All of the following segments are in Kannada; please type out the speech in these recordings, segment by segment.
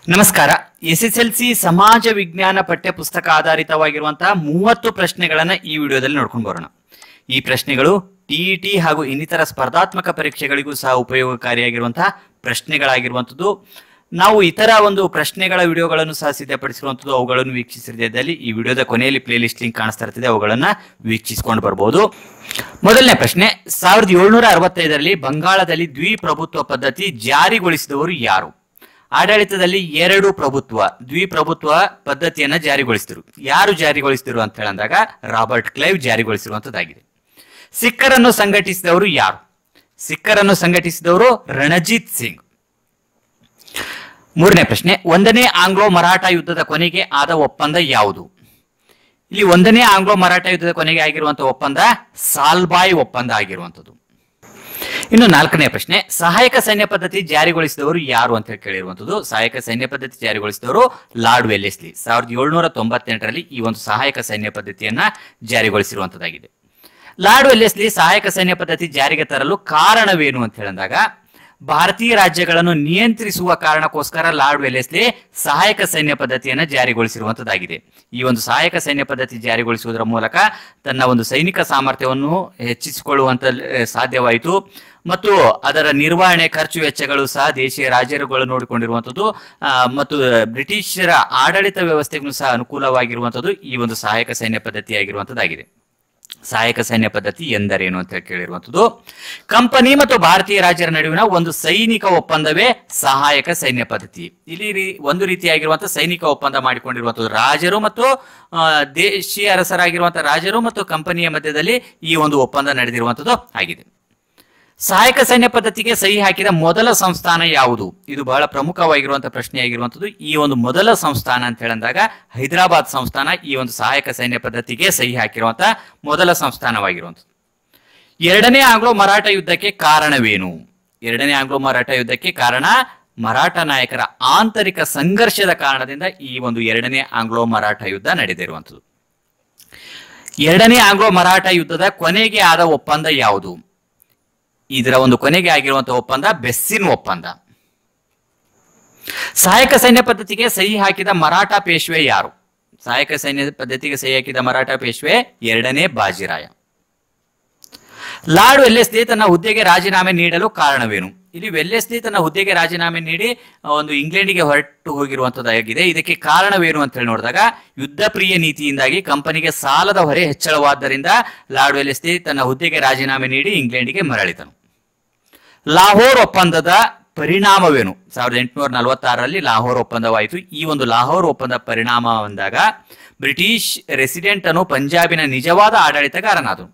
ನಮಸ್ಕಾರ ಎಸ್ ಎಸ್ ಎಲ್ ಸಿ ಸಮಾಜ ವಿಜ್ಞಾನ ಪಠ್ಯ ಪುಸ್ತಕ ಆಧಾರಿತವಾಗಿರುವಂತಹ ಮೂವತ್ತು ಪ್ರಶ್ನೆಗಳನ್ನ ಈ ವಿಡಿಯೋದಲ್ಲಿ ನೋಡ್ಕೊಂಡು ಬರೋಣ ಈ ಪ್ರಶ್ನೆಗಳು ಟಿಇಟಿ ಹಾಗೂ ಇನ್ನಿತರ ಸ್ಪರ್ಧಾತ್ಮಕ ಪರೀಕ್ಷೆಗಳಿಗೂ ಸಹ ಉಪಯೋಗಕಾರಿಯಾಗಿರುವಂತಹ ಪ್ರಶ್ನೆಗಳಾಗಿರುವಂಥದ್ದು ನಾವು ಇತರ ಒಂದು ಪ್ರಶ್ನೆಗಳ ವಿಡಿಯೋಗಳನ್ನು ಸಹ ಸಿದ್ಧಪಡಿಸಿರುವಂಥದ್ದು ಅವುಗಳನ್ನು ವೀಕ್ಷಿಸಿದಲ್ಲಿ ಈ ವಿಡಿಯೋದ ಕೊನೆಯಲ್ಲಿ ಪ್ಲೇ ಲಿಸ್ಟ್ ಲಿಂಕ್ ಕಾಣಿಸ್ತಾ ಇರ್ತದೆ ಅವುಗಳನ್ನ ವೀಕ್ಷಿಸಿಕೊಂಡು ಬರ್ಬೋದು ಮೊದಲನೇ ಪ್ರಶ್ನೆ ಸಾವಿರದ ಏಳ್ನೂರ ಅರವತ್ತೈದರಲ್ಲಿ ಬಂಗಾಳದಲ್ಲಿ ದ್ವಿಪ್ರಭುತ್ವ ಪದ್ಧತಿ ಜಾರಿಗೊಳಿಸಿದವರು ಯಾರು ಆಡಳಿತದಲ್ಲಿ ಎರಡು ಪ್ರಭುತ್ವ ದ್ವಿಪ್ರಭುತ್ವ ಪದ್ಧತಿಯನ್ನ ಜಾರಿಗೊಳಿಸಿದರು ಯಾರು ಜಾರಿಗೊಳಿಸಿದರು ಅಂತ ಹೇಳಂದಾಗ ರಾಬರ್ಟ್ ಕ್ಲೈವ್ ಜಾರಿಗೊಳಿಸಿರುವಂತದ್ದಾಗಿದೆ ಸಿಖ್ಖರನ್ನು ಸಂಘಟಿಸಿದವರು ಯಾರು ಸಿಖ್ಖರನ್ನು ಸಂಘಟಿಸಿದವರು ರಣಜಿತ್ ಸಿಂಗ್ ಮೂರನೇ ಪ್ರಶ್ನೆ ಒಂದನೇ ಆಂಗ್ಲೋ ಮರಾಠ ಯುದ್ಧದ ಕೊನೆಗೆ ಆದ ಒಪ್ಪಂದ ಯಾವುದು ಇಲ್ಲಿ ಒಂದನೇ ಆಂಗ್ಲೋ ಮರಾಠ ಯುದ್ಧದ ಕೊನೆಗೆ ಆಗಿರುವಂತಹ ಒಪ್ಪಂದ ಸಾಲ್ಬಾಯ್ ಒಪ್ಪಂದ ಆಗಿರುವಂತದ್ದು ಇನ್ನು ನಾಲ್ಕನೇ ಪ್ರಶ್ನೆ ಸಹಾಯಕ ಸೈನ್ಯ ಪದ್ಧತಿ ಜಾರಿಗೊಳಿಸಿದವರು ಯಾರು ಅಂತ ಹೇಳಿ ಕೇಳಿರುವಂತದ್ದು ಸಹಾಯಕ ಸೈನ್ಯ ಪದ್ಧತಿ ಜಾರಿಗೊಳಿಸಿದವರು ಲಾರ್ಡ್ ವೆಲ್ಲೆಸ್ಲಿ ಸಾವಿರದ ಏಳ್ನೂರ ತೊಂಬತ್ತೆಂಟರಲ್ಲಿ ಈ ಒಂದು ಸಹಾಯಕ ಸೈನ್ಯ ಪದ್ಧತಿಯನ್ನ ಜಾರಿಗೊಳಿಸಿರುವಂತದ್ದಾಗಿದೆ ಲಾರ್ಡ್ ವೆಲ್ಲೆಸ್ಲಿ ಸಹಾಯಕ ಸೈನ್ಯ ಪದ್ಧತಿ ಜಾರಿಗೆ ತರಲು ಕಾರಣವೇನು ಅಂತ ಹೇಳಿದಾಗ ಭಾರತೀಯ ರಾಜ್ಯಗಳನ್ನು ನಿಯಂತ್ರಿಸುವ ಕಾರಣಕ್ಕೋಸ್ಕರ ಲಾರ್ಡ್ ವೆಲ್ಲೆಸ್ಲಿ ಸಹಾಯಕ ಸೈನ್ಯ ಪದ್ಧತಿಯನ್ನು ಜಾರಿಗೊಳಿಸಿರುವಂತದ್ದಾಗಿದೆ ಈ ಒಂದು ಸಹಾಯಕ ಸೈನ್ಯ ಪದ್ಧತಿ ಜಾರಿಗೊಳಿಸುವುದರ ಮೂಲಕ ತನ್ನ ಒಂದು ಸೈನಿಕ ಸಾಮರ್ಥ್ಯವನ್ನು ಹೆಚ್ಚಿಸಿಕೊಳ್ಳುವಂತ ಸಾಧ್ಯವಾಯಿತು ಮತ್ತು ಅದರ ನಿರ್ವಹಣೆ ಖರ್ಚು ವೆಚ್ಚಗಳು ಸಹ ದೇಶೀಯ ರಾಜರುಗಳು ನೋಡಿಕೊಂಡಿರುವಂಥದ್ದು ಆ, ಮತ್ತು ಬ್ರಿಟಿಷರ ಆಡಳಿತ ವ್ಯವಸ್ಥೆಗೂ ಸಹ ಅನುಕೂಲವಾಗಿರುವಂಥದ್ದು ಈ ಒಂದು ಸಹಾಯಕ ಸೈನ್ಯ ಪದ್ಧತಿ ಆಗಿರುವಂತದ್ದಾಗಿದೆ ಸಹಾಯಕ ಸೈನ್ಯ ಪದ್ಧತಿ ಎಂದರೇನು ಅಂತ ಹೇಳಿ ಕೇಳಿರುವಂಥದ್ದು ಕಂಪನಿ ಮತ್ತು ಭಾರತೀಯ ರಾಜ್ಯರ ನಡುವಿನ ಒಂದು ಸೈನಿಕ ಒಪ್ಪಂದವೇ ಸಹಾಯಕ ಸೈನ್ಯ ಪದ್ಧತಿ ಇಲ್ಲಿ ರೀ- ಒಂದು ರೀತಿಯಾಗಿರುವಂತಹ ಸೈನಿಕ ಒಪ್ಪಂದ ಮಾಡಿಕೊಂಡಿರುವಂಥದ್ದು ರಾಜರು ಮತ್ತು ಆ, ದೇಶೀಯ ಅರಸರಾಗಿರುವಂತಹ ರಾಜರು ಮತ್ತು ಕಂಪನಿಯ ಮಧ್ಯದಲ್ಲಿ ಈ ಒಂದು ಒಪ್ಪಂದ ನಡೆದಿರುವಂಥದ್ದು ಆಗಿದೆ ಸಹಾಯಕ ಸೈನ್ಯ ಪದ್ಧತಿಗೆ ಸಹಿ ಹಾಕಿದ ಮೊದಲ ಸಂಸ್ಥಾನ ಯಾವುದು ಇದು ಬಹಳ ಪ್ರಮುಖವಾಗಿರುವಂತಹ ಪ್ರಶ್ನೆಯಾಗಿರುವಂಥದ್ದು ಈ ಒಂದು ಮೊದಲ ಸಂಸ್ಥಾನ ಅಂತ ಹೇಳಿದಾಗ ಹೈದರಾಬಾದ್ ಸಂಸ್ಥಾನ ಈ ಒಂದು ಸಹಾಯಕ ಸೈನ್ಯ ಪದ್ಧತಿಗೆ ಸಹಿ ಹಾಕಿರುವಂತಹ ಮೊದಲ ಸಂಸ್ಥಾನವಾಗಿರುವಂಥದ್ದು ಎರಡನೇ ಆಂಗ್ಲೋ ಮರಾಠ ಯುದ್ಧಕ್ಕೆ ಕಾರಣವೇನು ಎರಡನೇ ಆಂಗ್ಲೋ ಮರಾಠ ಯುದ್ಧಕ್ಕೆ ಕಾರಣ ಮರಾಠ ನಾಯಕರ ಆಂತರಿಕ ಸಂಘರ್ಷದ ಕಾರಣದಿಂದ ಈ ಒಂದು ಎರಡನೇ ಆಂಗ್ಲೋ ಮರಾಠ ಯುದ್ಧ ನಡೆದಿರುವಂಥದ್ದು ಎರಡನೇ ಆಂಗ್ಲೋ ಮರಾಠ ಯುದ್ಧದ ಕೊನೆಗೆ ಆದ ಒಪ್ಪಂದ ಯಾವುದು ಇದರ ಒಂದು ಕೊನೆಗೆ ಆಗಿರುವಂತಹ ಒಪ್ಪಂದ ಬೆಸ್ಸಿನ್ ಒಪ್ಪಂದ ಸಹಾಯಕ ಸೈನ್ಯ ಪದ್ಧತಿಗೆ ಸಹಿ ಹಾಕಿದ ಮರಾಠ ಪೇಶ್ವೆ ಯಾರು ಸಹಾಯಕ ಸೈನ್ಯ ಪದ್ಧತಿಗೆ ಸಹಿ ಹಾಕಿದ ಮರಾಠ ಪೇಶ್ವೆ ಎರಡನೇ ಬಾಜಿರಾಯ ಲಾರ್ಡ್ ವೆಲ್ಲೆಸ್ಲಿ ತನ್ನ ಹುದ್ದೆಗೆ ರಾಜೀನಾಮೆ ನೀಡಲು ಕಾರಣವೇನು ಇಲ್ಲಿ ವೆಲ್ಲೆಸ್ಲಿ ತನ್ನ ಹುದ್ದೆಗೆ ರಾಜೀನಾಮೆ ನೀಡಿ ಆ, ಒಂದು ಇಂಗ್ಲೆಂಡಿಗೆ ಹೊರಟು ಹೋಗಿರುವಂತದ್ದಾಗಿದೆ ಇದಕ್ಕೆ ಕಾರಣವೇನು ಅಂತ ಹೇಳಿ ನೋಡಿದಾಗ ಯುದ್ಧ ಪ್ರಿಯ ನೀತಿಯಿಂದಾಗಿ ಕಂಪನಿಗೆ ಸಾಲದ ಹೊರೆ ಹೆಚ್ಚಳವಾದ್ದರಿಂದ ಲಾರ್ಡ್ ವೆಲ್ಲೆಸ್ಲಿ ತನ್ನ ಹುದ್ದೆಗೆ ರಾಜೀನಾಮೆ ನೀಡಿ ಇಂಗ್ಲೆಂಡಿಗೆ ಮರಳಿದನು ಲಾಹೋರ್ ಒಪ್ಪಂದದ ಪರಿಣಾಮವೇನು ಸಾವಿರದ ಎಂಟುನೂರ ನಲವತ್ತಾರರಲ್ಲಿ ಲಾಹೋರ್ ಒಪ್ಪಂದವಾಯಿತು ಈ ಒಂದು ಲಾಹೋರ್ ಒಪ್ಪಂದ ಪರಿಣಾಮ ಬಂದಾಗ ಬ್ರಿಟಿಷ್ ರೆಸಿಡೆಂಟ್ ಅನ್ನು ಪಂಜಾಬಿನ ನಿಜವಾದ ಆಡಳಿತಗಾರನಾದನು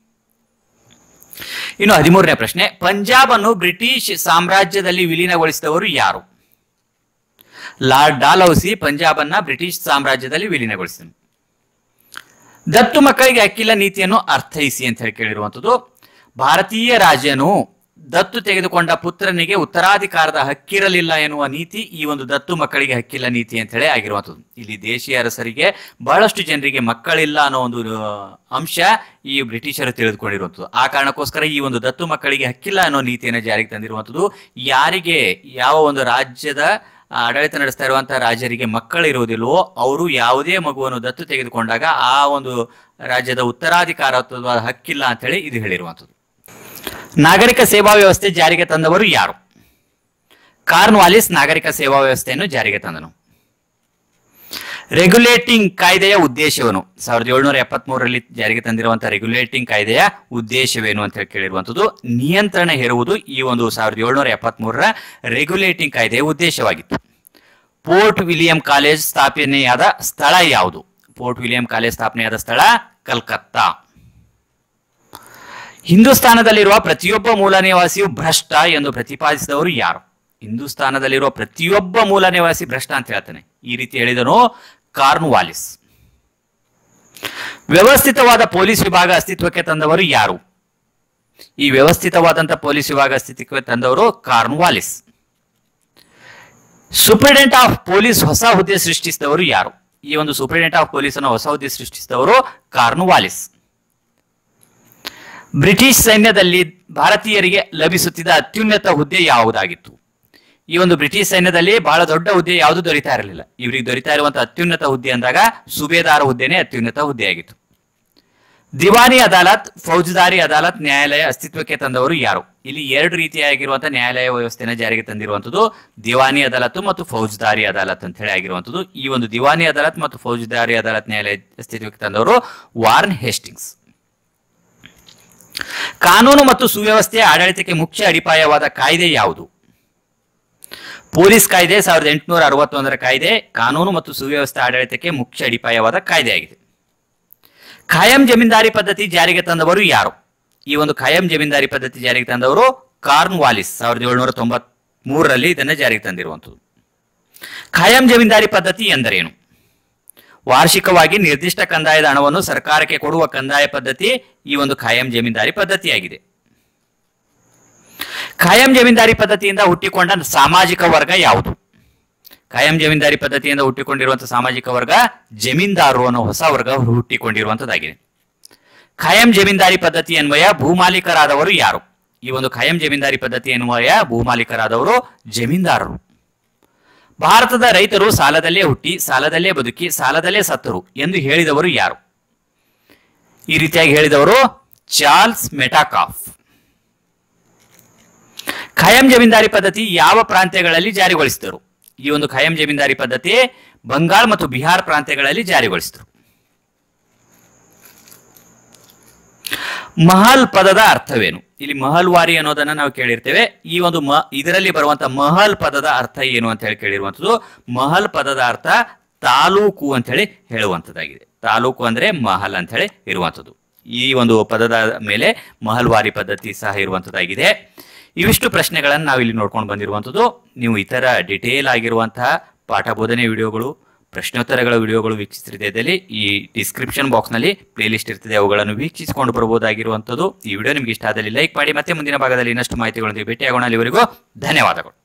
ಇನ್ನು ಹದಿಮೂರನೇ ಪ್ರಶ್ನೆ ಪಂಜಾಬ್ ಅನ್ನು ಬ್ರಿಟಿಷ್ ಸಾಮ್ರಾಜ್ಯದಲ್ಲಿ ವಿಲೀನಗೊಳಿಸಿದವರು ಯಾರು ಲಾರ್ಡ್ ಡಾಲೌಸಿ ಪಂಜಾಬ್ ಅನ್ನ ಬ್ರಿಟಿಷ್ ಸಾಮ್ರಾಜ್ಯದಲ್ಲಿ ವಿಲೀನಗೊಳಿಸಿದನು ದತ್ತು ಮಕ್ಕಳಿಗೆ ಹಕ್ಕಿಲ್ಲ ನೀತಿಯನ್ನು ಅರ್ಥೈಸಿ ಅಂತ ಹೇಳಿ ಕೇಳಿರುವಂಥದ್ದು ಭಾರತೀಯ ರಾಜನು ದತ್ತು ತೆಗೆದುಕೊಂಡ ಪುತ್ರನಿಗೆ ಉತ್ತರಾಧಿಕಾರದ ಹಕ್ಕಿರಲಿಲ್ಲ ಎನ್ನುವ ನೀತಿ ಈ ಒಂದು ದತ್ತು ಮಕ್ಕಳಿಗೆ ಹಕ್ಕಿಲ್ಲ ನೀತಿ ಅಂತ ಹೇಳಿ ಆಗಿರುವಂಥದ್ದು ಇಲ್ಲಿ ದೇಶೀಯ ಅರಸರಿಗೆ ಬಹಳಷ್ಟು ಜನರಿಗೆ ಮಕ್ಕಳಿಲ್ಲ ಅನ್ನೋ ಒಂದು ಆ, ಅಂಶ ಈ ಬ್ರಿಟಿಷರು ತಿಳಿದುಕೊಂಡಿರುವಂಥದ್ದು ಆ ಕಾರಣಕ್ಕೋಸ್ಕರ ಈ ಒಂದು ದತ್ತು ಮಕ್ಕಳಿಗೆ ಹಕ್ಕಿಲ್ಲ ಅನ್ನೋ ನೀತಿಯನ್ನು ಜಾರಿಗೆ ತಂದಿರುವಂಥದ್ದು ಯಾರಿಗೆ ಯಾವ ಒಂದು ರಾಜ್ಯದ ಆಡಳಿತ ನಡೆಸ್ತಾ ಇರುವಂತಹ ರಾಜರಿಗೆ ಮಕ್ಕಳಿರುವುದಿಲ್ಲವೋ ಅವರು ಯಾವುದೇ ಮಗುವನ್ನು ದತ್ತು ತೆಗೆದುಕೊಂಡಾಗ ಆ ಒಂದು ರಾಜ್ಯದ ಉತ್ತರಾಧಿಕಾರತ್ವದ ಹಕ್ಕಿಲ್ಲ ಅಂತ ಹೇಳಿ ಇದು ಹೇಳಿರುವಂಥದ್ದು ನಾಗರಿಕ ಸೇವಾ ವ್ಯವಸ್ಥೆ ಜಾರಿಗೆ ತಂದವರು ಯಾರು ಕಾರ್ನ್ವಾಲಿಸ್ ನಾಗರಿಕ ಸೇವಾ ವ್ಯವಸ್ಥೆಯನ್ನು ಜಾರಿಗೆ ತಂದನು ರೆಗ್ಯುಲೇಟಿಂಗ್ ಕಾಯ್ದೆಯ ಉದ್ದೇಶವೇನು ಸಾವಿರದ ಏಳ್ನೂರ ಎಪ್ಪತ್ಮೂರರಲ್ಲಿ ಜಾರಿಗೆ ತಂದಿರುವಂತಹ ರೆಗ್ಯುಲೇಟಿಂಗ್ ಕಾಯ್ದೆಯ ಉದ್ದೇಶವೇನು ಅಂತ ಹೇಳಿ ಕೇಳಿರುವಂಥದ್ದು ನಿಯಂತ್ರಣ ಹೇರುವುದು ಈ ಒಂದು ಸಾವಿರದ ಏಳ್ನೂರ ಎಪ್ಪತ್ಮೂರರ ರೆಗ್ಯುಲೇಟಿಂಗ್ ಕಾಯ್ದೆಯ ಉದ್ದೇಶವಾಗಿತ್ತು ಪೋರ್ಟ್ ವಿಲಿಯಂ ಕಾಲೇಜ್ ಸ್ಥಾಪನೆಯಾದ ಸ್ಥಳ ಯಾವುದು ಪೋರ್ಟ್ ವಿಲಿಯಂ ಕಾಲೇಜ್ ಸ್ಥಾಪನೆಯಾದ ಸ್ಥಳ ಕಲ್ಕತ್ತಾ ಹಿಂದೂಸ್ತಾನದಲ್ಲಿರುವ ಪ್ರತಿಯೊಬ್ಬ ಮೂಲ ನಿವಾಸಿಯು ಭ್ರಷ್ಟ ಎಂದು ಪ್ರತಿಪಾದಿಸಿದವರು ಯಾರು ಹಿಂದೂಸ್ತಾನದಲ್ಲಿರುವ ಪ್ರತಿಯೊಬ್ಬ ಮೂಲ ನಿವಾಸಿ ಭ್ರಷ್ಟ ಅಂತ ಹೇಳ್ತಾನೆ ಈ ರೀತಿ ಹೇಳಿದನು ಕಾರ್ನ್ವಾಲಿಸ್ ವ್ಯವಸ್ಥಿತವಾದ ಪೊಲೀಸ್ ವಿಭಾಗ ಅಸ್ತಿತ್ವಕ್ಕೆ ತಂದವರು ಯಾರು ಈ ವ್ಯವಸ್ಥಿತವಾದಂತಹ ಪೊಲೀಸ್ ವಿಭಾಗ ಅಸ್ತಿತ್ವಕ್ಕೆ ತಂದವರು ಕಾರ್ನ್ವಾಲಿಸ್ ಸೂಪರಿಂಟೆಂಟ್ ಆಫ್ ಪೊಲೀಸ್ ಹೊಸ ಹುದ್ದೆ ಸೃಷ್ಟಿಸಿದವರು ಯಾರು ಈ ಒಂದು ಸೂಪರಿಂಟೆಂಟ್ ಆಫ್ ಪೊಲೀಸ್ ಅನ್ನು ಹೊಸ ಹುದ್ದೆ ಸೃಷ್ಟಿಸಿದವರು ಕಾರ್ನ್ವಾಲಿಸ್ ಬ್ರಿಟಿಷ್ ಸೈನ್ಯದಲ್ಲಿ ಭಾರತೀಯರಿಗೆ ಲಭಿಸುತ್ತಿದ್ದ ಅತ್ಯುನ್ನತ ಹುದ್ದೆ ಯಾವುದಾಗಿತ್ತು ಈ ಒಂದು ಬ್ರಿಟಿಷ್ ಸೈನ್ಯದಲ್ಲಿ ಬಹಳ ದೊಡ್ಡ ಹುದ್ದೆ ಯಾವುದು ದೊರೀತಾ ಇರಲಿಲ್ಲ ಇವರಿಗೆ ದೊರೀತಾ ಇರುವಂತಹ ಅತ್ಯುನ್ನತ ಹುದ್ದೆ ಅಂದಾಗ ಸುಬೇದಾರ ಹುದ್ದೆನೇ ಅತ್ಯುನ್ನತ ಹುದ್ದೆಯಾಗಿತ್ತು ದಿವಾನಿ ಅದಾಲತ್ ಫೌಜದಾರಿ ಅದಾಲತ್ ನ್ಯಾಯಾಲಯ ಅಸ್ತಿತ್ವಕ್ಕೆ ತಂದವರು ಯಾರು ಇಲ್ಲಿ ಎರಡು ರೀತಿಯಾಗಿರುವಂತಹ ನ್ಯಾಯಾಲಯ ವ್ಯವಸ್ಥೆನ ಜಾರಿಗೆ ತಂದಿರುವಂತದ್ದು ದಿವಾನಿ ಅದಾಲತ್ ಮತ್ತು ಫೌಜದಾರಿ ಅದಾಲತ್ ಅಂತ ಹೇಳಿ ಆಗಿರುವಂತದ್ದು ಈ ಒಂದು ದಿವಾನಿ ಅದಾಲತ್ ಮತ್ತು ಫೌಜದಾರಿ ಅದಾಲತ್ ನ್ಯಾಯಾಲಯ ಅಸ್ತಿತ್ವಕ್ಕೆ ತಂದವರು ವಾರ್ನ್ ಹೇಸ್ಟಿಂಗ್ಸ್ ಕಾನೂನು ಮತ್ತು ಸುವ್ಯವಸ್ಥೆಯ ಆಡಳಿತಕ್ಕೆ ಮುಖ್ಯ ಅಡಿಪಾಯವಾದ ಕಾಯ್ದೆ ಯಾವುದು ಪೊಲೀಸ್ ಕಾಯ್ದೆ ಸಾವಿರದ ಎಂಟುನೂರ ಅರವತ್ತೊಂದರ ಕಾಯ್ದೆ ಕಾನೂನು ಮತ್ತು ಸುವ್ಯವಸ್ಥೆ ಆಡಳಿತಕ್ಕೆ ಮುಖ್ಯ ಅಡಿಪಾಯವಾದ ಕಾಯ್ದೆಯಾಗಿದೆ ಖಾಯಂ ಜಮೀನ್ದಾರಿ ಪದ್ಧತಿ ಜಾರಿಗೆ ತಂದವರು ಯಾರು ಈ ಒಂದು ಖಾಯಂ ಜಮೀನ್ದಾರಿ ಪದ್ಧತಿ ಜಾರಿಗೆ ತಂದವರು ಕಾರ್ನ್ ವಾಲಿಸ್ ಸಾವಿರದ ಏಳುನೂರ ತೊಂಬತ್ ಮೂರರಲ್ಲಿ ಇದನ್ನು ಜಾರಿಗೆ ತಂದಿರುವಂಥದ್ದು ಖಾಯಂ ಜಮೀನ್ದಾರಿ ಪದ್ಧತಿ ಎಂದರೇನು ವಾರ್ಷಿಕವಾಗಿ ನಿರ್ದಿಷ್ಟ ಕಂದಾಯದ ಹಣವನ್ನು ಸರ್ಕಾರಕ್ಕೆ ಕೊಡುವ ಕಂದಾಯ ಪದ್ಧತಿ ಈ ಒಂದು ಖಾಯಂ ಜಮೀನ್ದಾರಿ ಪದ್ಧತಿಯಾಗಿದೆ ಖಾಯಂ ಜಮೀನ್ದಾರಿ ಪದ್ಧತಿಯಿಂದ ಹುಟ್ಟಿಕೊಂಡ ಸಾಮಾಜಿಕ ವರ್ಗ ಯಾವುದು ಖಾಯಂ ಜಮೀನ್ದಾರಿ ಪದ್ಧತಿಯಿಂದ ಹುಟ್ಟಿಕೊಂಡಿರುವಂತಹ ಸಾಮಾಜಿಕ ವರ್ಗ ಜಮೀನ್ದಾರರು ಅನ್ನೋ ಹೊಸ ವರ್ಗ ಹುಟ್ಟಿಕೊಂಡಿರುವಂತದ್ದಾಗಿದೆ ಖಾಯಂ ಜಮೀನ್ದಾರಿ ಪದ್ಧತಿ ಅನ್ವಯ ಭೂಮಾಲೀಕರಾದವರು ಯಾರು ಈ ಒಂದು ಖಾಯಂ ಜಮೀನ್ದಾರಿ ಪದ್ಧತಿ ಅನ್ವಯ ಭೂಮಾಲೀಕರಾದವರು ಜಮೀನ್ದಾರರು ಭಾರತದ ರೈತರು ಸಾಲದಲ್ಲೇ ಹುಟ್ಟಿ ಸಾಲದಲ್ಲೇ ಬದುಕಿ ಸಾಲದಲ್ಲೇ ಸತ್ತರು ಎಂದು ಹೇಳಿದವರು ಯಾರು ಈ ರೀತಿಯಾಗಿ ಹೇಳಿದವರು ಚಾರ್ಲ್ಸ್ ಮೆಟಾಕಾಫ್ ಖಾಯಂ ಜಮೀನ್ದಾರಿ ಪದ್ಧತಿ ಯಾವ ಪ್ರಾಂತ್ಯಗಳಲ್ಲಿ ಜಾರಿಗೊಳಿಸಿದರು ಈ ಒಂದು ಖಾಯಂ ಜಮೀನ್ದಾರಿ ಪದ್ಧತಿ ಬಂಗಾಳ ಮತ್ತು ಬಿಹಾರ್ ಪ್ರಾಂತ್ಯಗಳಲ್ಲಿ ಜಾರಿಗೊಳಿಸಿದರು ಮಹಲ್ ಪದದ ಅರ್ಥವೇನು ಇಲ್ಲಿ ಮಹಲ್ವಾರಿ ಅನ್ನೋದನ್ನ ನಾವು ಕೇಳಿರ್ತೇವೆ ಈ ಒಂದು ಮ ಇದರಲ್ಲಿ ಬರುವಂತ ಮಹಲ್ ಪದದ ಅರ್ಥ ಏನು ಅಂತ ಹೇಳಿ ಕೇಳಿರುವಂತದ್ದು ಮಹಲ್ ಪದದ ಅರ್ಥ ತಾಲೂಕು ಅಂತ ಹೇಳಿ ಹೇಳುವಂತದ್ದಾಗಿದೆ ತಾಲೂಕು ಅಂದ್ರೆ ಮಹಲ್ ಅಂತ ಹೇಳಿ ಇರುವಂತದ್ದು ಈ ಒಂದು ಪದದ ಮೇಲೆ ಮಹಲ್ವಾರಿ ಪದ್ಧತಿ ಸಹ ಇರುವಂತದ್ದಾಗಿದೆ ಇವಿಷ್ಟು ಪ್ರಶ್ನೆಗಳನ್ನು ನಾವು ಇಲ್ಲಿ ನೋಡ್ಕೊಂಡು ಬಂದಿರುವಂಥದ್ದು ನೀವು ಇತರ ಡಿಟೇಲ್ ಆಗಿರುವಂತಹ ಪಾಠ ಬೋಧನೆ ವಿಡಿಯೋಗಳು ಪ್ರಶ್ನೋತ್ತರಗಳ ವಿಡಿಯೋಗಳು ವೀಕ್ಷಿಸಿದಲ್ಲಿ ಈ ಡಿಸ್ಕ್ರಿಪ್ಷನ್ ಬಾಕ್ಸ್ನಲ್ಲಿ ಪ್ಲೇಲಿಸ್ಟ್ ಇರ್ತದೆ ಅವುಗಳನ್ನು ವೀಕ್ಷಿಸಿಕೊಂಡು ಬರಬಹುದಾಗಿರುವಂಥದ್ದು ಈ ವಿಡಿಯೋ ನಿಮಗೆ ಇಷ್ಟ ಆದಲ್ಲಿ ಲೈಕ್ ಮಾಡಿ ಮತ್ತೆ ಮುಂದಿನ ಭಾಗದಲ್ಲಿ ಇನ್ನಷ್ಟು ಮಾಹಿತಿಗಳೊಂದಿಗೆ ಭೇಟಿಯಾಗೋಣ ಅಲ್ಲಿವರೆಗೂ ಧನ್ಯವಾದಗಳು